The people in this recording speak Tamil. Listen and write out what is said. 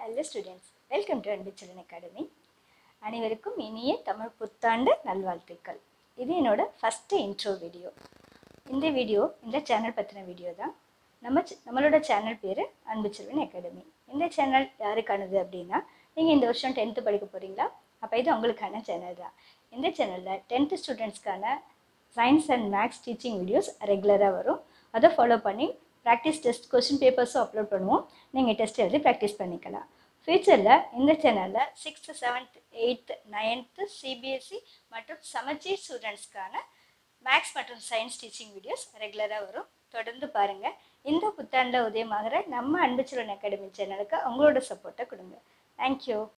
hello students welcome to Anbu children academy அனைவருக்கும் இனிய தமிழ் புத்தாண்டு நல்வாழ்த்துக்கள் இது என்னோட ஃபஸ்ட்டு இன்ட்ரோ வீடியோ இந்த வீடியோ இந்த சேனல் பற்றின வீடியோ தான் நம்ம சி- நம்மளோட சேனல் பேர் அன்பு சில்ட்ரன் அகாடமி இந்த சேனல் யாருக்கானது அப்படின்னா நீங்கள் இந்த வருஷம் டென்த்து படிக்க போகிறீங்களா அப்போ இது உங்களுக்கான சேனல் தான் இந்த சேனலில் டென்த்து ஸ்டூடெண்ட்ஸ்க்கான science and maths teaching videos ரெகுலராக வரும் அதை ஃபாலோ பண்ணி ப்ராக்டிஸ் டெஸ்ட் கொஸ்டின் பேப்பர்ஸும் அப்லோட் பண்ணுவோம் நீங்கள் டெஸ்ட் எழுதி ப்ராக்டிஸ் பண்ணிக்கலாம் ஃபியூச்சரில் இந்த சேனலில் sixth seventh eighth ninth CBSE மற்றும் சமச்சீர் ஸ்டூடெண்ட்ஸ்க்கான மேக்ஸ் மற்றும் சயின்ஸ் டீச்சிங் வீடியோஸ் ரெகுலராக வரும் தொடர்ந்து பாருங்கள் இந்த புத்தாண்டில் உதயமாகிற நம்ம அன்பு சிலன் அகாடமி சேனலுக்கு உங்களோட சப்போர்ட்டை கொடுங்க தேங்க்யூ